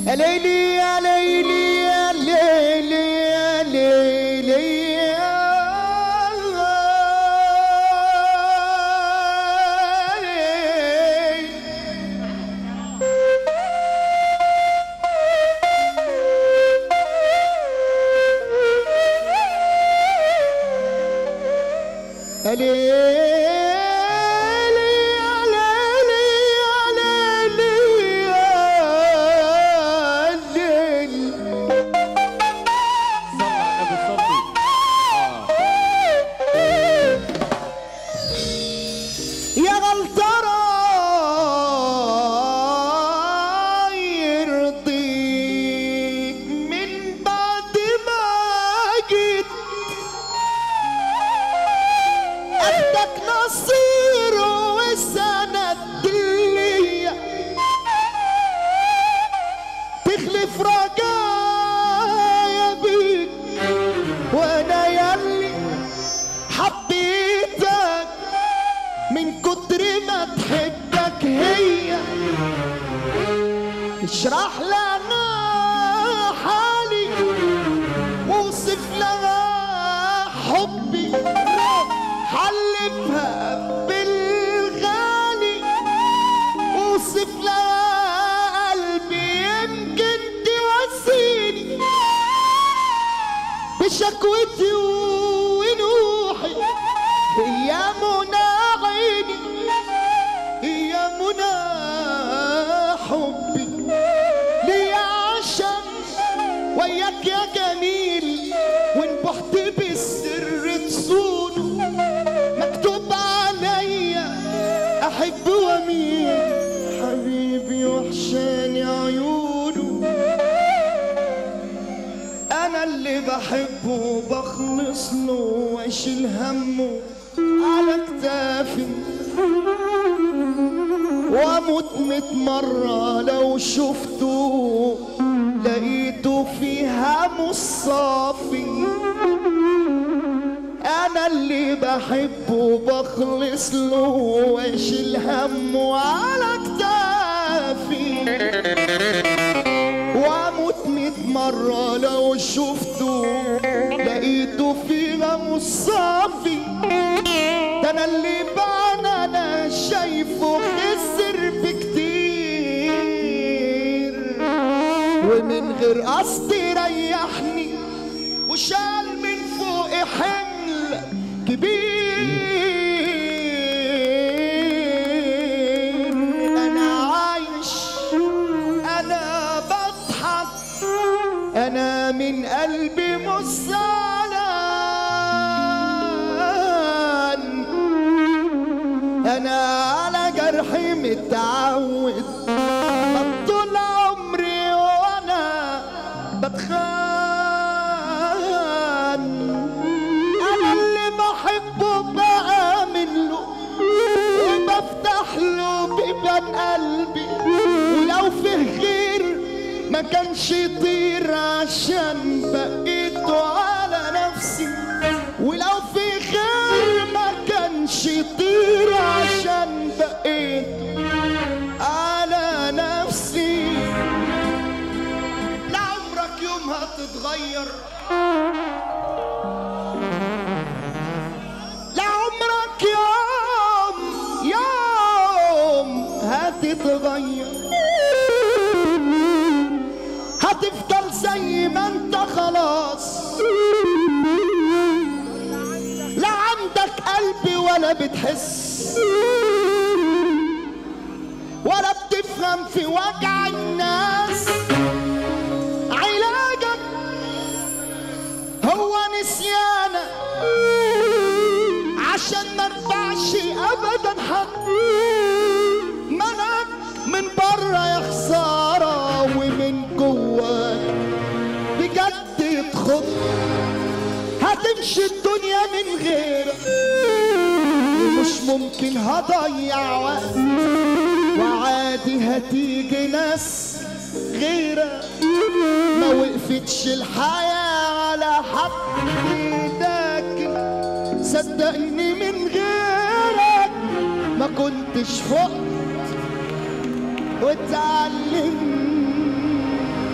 يا ليلي يا ليلي يا ليلي يا ليلي يا ليل. يا ليلي يا ليلي يا ليلي يا ليلي صلى على النبي صلي يا غلطرة يرضيك من بعد ما جيت قدك نصير وسند ليا تخلف رجايا بيك وانا يلي حبيتك من كتر ما تحبك هي اشرح لنا حالي وصف لها حبي حلفها بالغالي وصف لها قلبي يمكن تواسيني بشكوتي ونوحي هي منى عيني هي منى حبي ليا عشان وياك يا جميل ونبحت بالسر تصونه مكتوب عليا احب واميل حبيبي وحشاني عيونه انا اللي بحبه بخلص له واشيل همه على كتافي واموت ميت مرة لو شفته لقيته فيها مصافي انا اللي بحبه بخلص له واشيل همه على كتافي واموت ميت مرة لو شفته لقيته فيها مصافي ده انا اللي بعد انا شايفه خسر بكتير ومن غير قصد ريحني وشال من فوق حمل كبير انا عايش انا بضحك انا من قلبي مصالان انا على جرحي متعود ما طول عمري وانا بتخان انا اللي بحبه بعمل له وبفتح له بيبان قلبي ولو فيه غير ما كانش يطير عشان بقيته على نفسي ولو في خير ما كانش يطير عشان بقيته على نفسي لعمرك يوم هتتغير لعمرك يوم يوم هتتغير هتفضل زي ما انت خلاص لا عندك قلب ولا بتحس ولا بتفهم في وجع الناس علاجك هو نسيانك عشان ما نفعش ابدا حد منك من بره يا خساره ومن جواك بجد يتخض هتمشي الدنيا من غيرك ومش ممكن هضيع وقت وعادي هتيجي ناس غيرك ما وقفتش الحياة على حق ايدك صدقني من غيرك ما كنتش فقت واتعلمت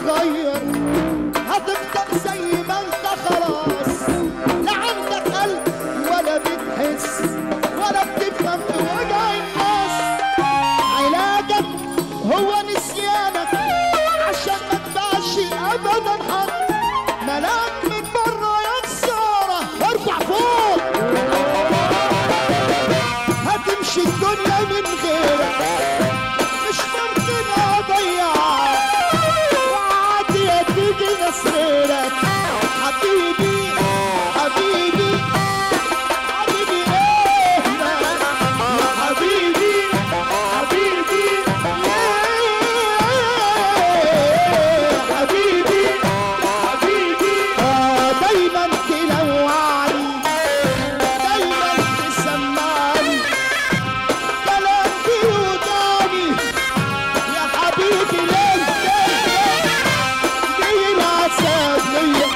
تتغير هتفضل زي ما انت خلاص لا عندك قلب ولا بتحس ولا بتفهم في وجع الناس علاجك هو نسيانك عشان ما تبقاش ابدا حد ملاك من بره يا خساره ارفع فوق هتمشي الدنيا من غيرك مش ممكن اضيعك وعادي يا تيجي نصيرك حبيبي حبيبي حبيبي ايه يا حبيبي حبيبي ايه حبيبي حبيبي آه دايما تلوعني دايما تسمعني كلام بيوجعني يا حبيبي ليه ليه ليه ليه العذاب ليا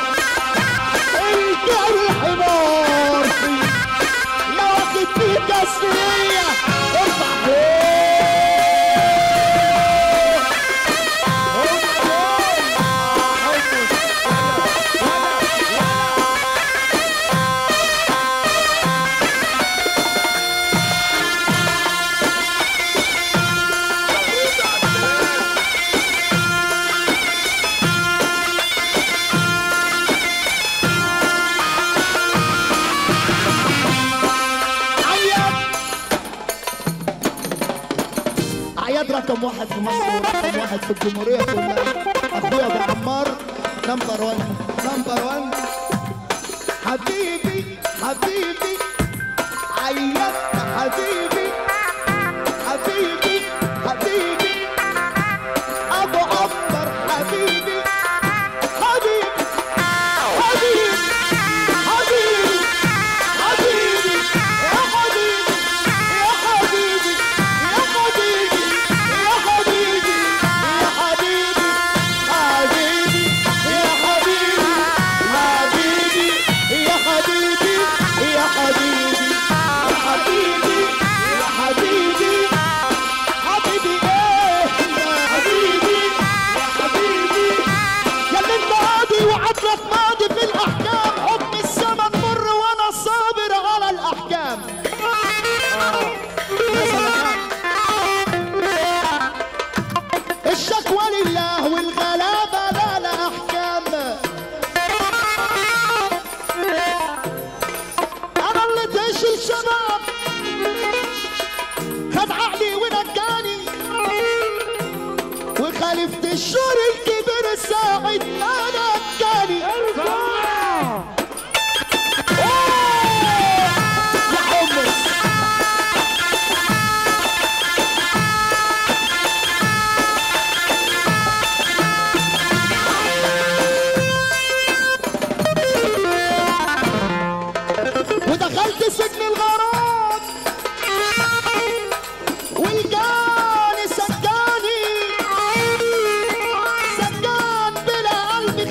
الجرح نار فيه يا واخد فيك اسرية ارفع فوق عياد عياد رقم واحد في مصر ورقم واحد في الجمهورية كلها أخويا أبو عمار نمبر 1 نمبر 1 حبيبي حبيبي عياد حبيبي حبيبي حبيبي أبو عمر حبيبي حبيبي حبيبي حبيبي حبيبي يا حبيبي يا حبيبي يا حبيبي يا حبيبي يا حبيبي حبيبي يا حبيبي حبيبي يا حبيبي يا حبيبي يا حبيبي يا حبيبي حبيبي ايه يا حبيبي يا حبيبي يا اللي انت قاضي وعدلك ماضي في الاحكام حكم الزمن مر وانا صابر على الاحكام يا سلام. الشكوى لله والغلابة لا لا أحكام أنا اللي تشيل شباب خد عقلي ونجاني وخالفت الشور الكبير الساعد ما نجاني يا حمص ودخلت سجن الغرام والجاني سجاني سجان بلا قلب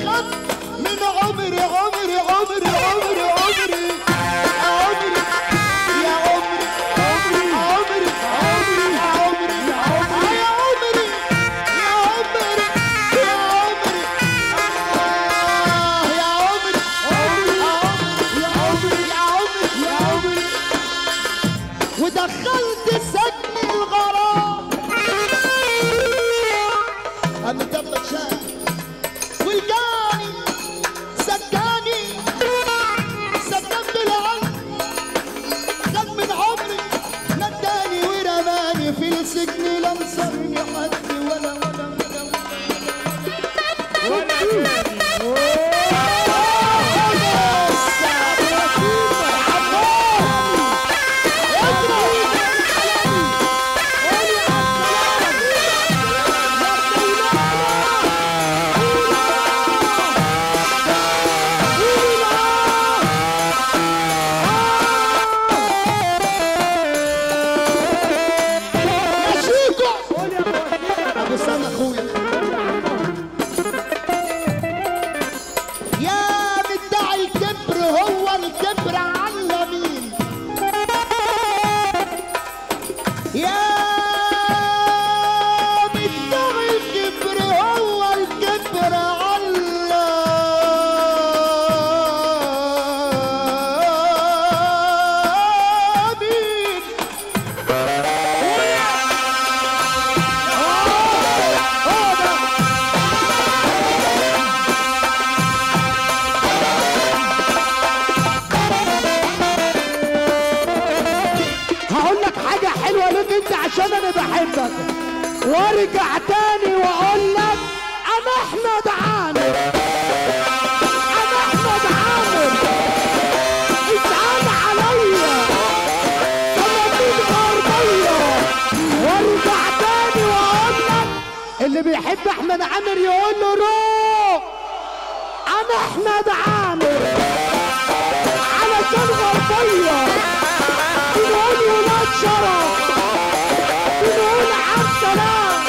وارجع تاني واقول لك انا احمد عامر انا احمد عامر اسال عليا سلاطين غربيه وارجع تاني واقول لك اللي بيحب احمد عامر يقول له روح انا احمد عامر علشان غربيه بنقول ولاد شرف بنقول عم سلام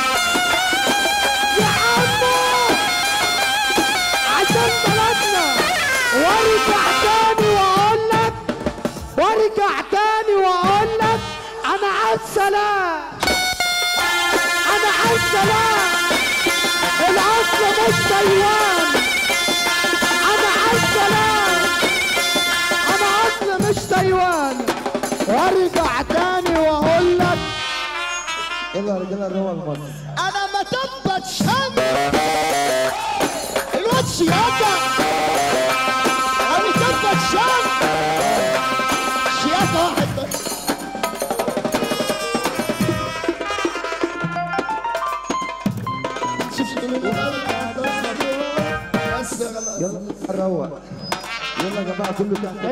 يا عمو عشان بلدنا وارجع تاني واقول لك وارجع تاني واقول لك انا على السلام انا على السلام الاصل مش تايوان انا على السلام انا اصل مش تايوان وارجع تاني واقول لك يلا يا رجاله الروح المصري انا ما تبت شم الواد شياكة انا تبت شم شياكة واحد بس شفت يلا نروق يلا يا جماعه كله تحت